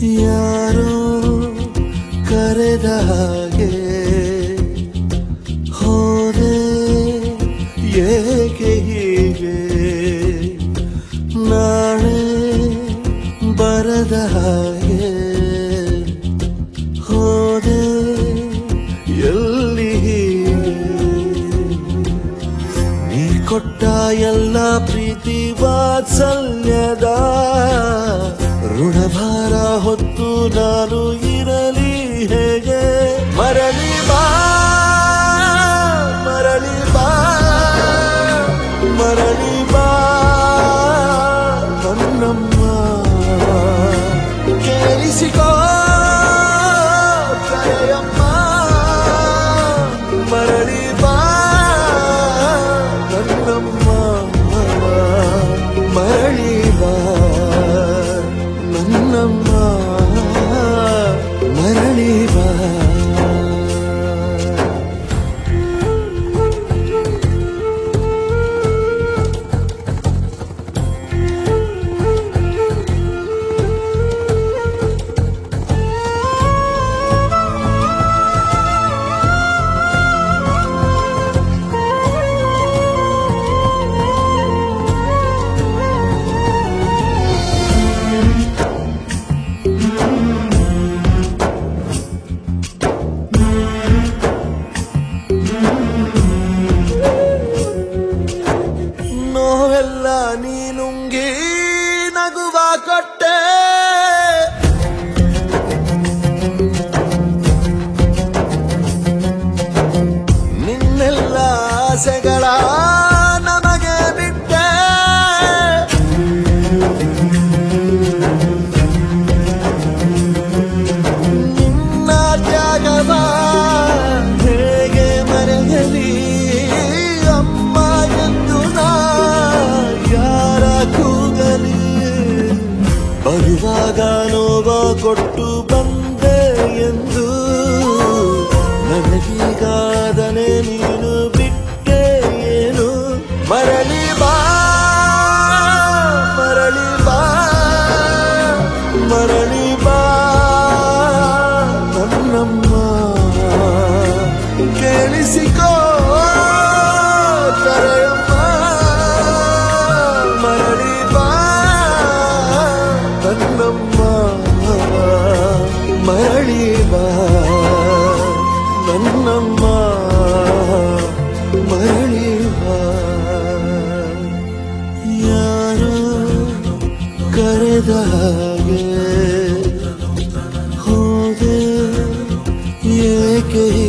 ಯಾರೋ ಕರೆದ ಹಾಗೆ ಹೋದೆ ಏಕೆ ಹೀಗೆ ನಾಳೆ ಬರದ ಹಾಗೆ ಹೋದೆ ಎಲ್ಲಿ ಹೀಗೆ ನೀ ಕೊಟ್ಟ ಎಲ್ಲ ಪ್ರೀತಿ ವಾತ್ಸಲ್ಯದ ಋಣಭಾರ ಹೊತ್ತು ನಾನು ಇರಲಿ ಹೇಗೆ ಮರಳಿ ಬಾ ಮರಳಿ ಬಾ ಮರಳಿ ಬಾ ನನ್ನಮ್ಮ ಕೇಳಿಸಿಕೋ ಕರೆಯಮ್ಮ ಮರಳಿ ಬಾ ನನ್ನಮ್ಮ ಮರಳಿ ಬಾ ನನ್ನಮ್ಮ ಮರಳಿ ಬಾ ನೋವೆಲ್ಲ ನೀನುಂಗಿ ನಗುವ ಕೊಟ್ಟೆ ನಿನ್ನೆಲ್ಲ ಆಸೆಗಳ ನಮಗೆ ಬಿಟ್ಟೆ ನಿನ್ನ ತ್ಯಾಗವ ಹೇಗೆ ಮರೆಯಲಿ ಅಮ್ಮ ಎಂದು ನಾ ಯಾರ ಕೂಗಲಿ ಬರುವಾಗ ನೋವ ಕೊಟ್ಟು ಬಂದೆ ಎಂದು ನನಗೀಗಾದನೆ ನೀನು ಬಿಟ್ಟೆ ಏನು ಮರಳಿ ಬಾ ಮರಳಿ ಬಾ ಮರಳಿ ಬಾ ನನ್ನಮ್ಮ ಕೇಳಿಸಿಕೋ ಕರೆಯಮ್ಮ ಮರಳಿ ಬಾ ನನ್ನಮ್ಮ ಮರಳಿ ಬಾ ನನ್ನಮ್ಮ ಮರಳಿ ಬಾ ಯಾರೋ ಕರೆದ ಹಾಗೆ ಹೋದೆ ಏಕೆ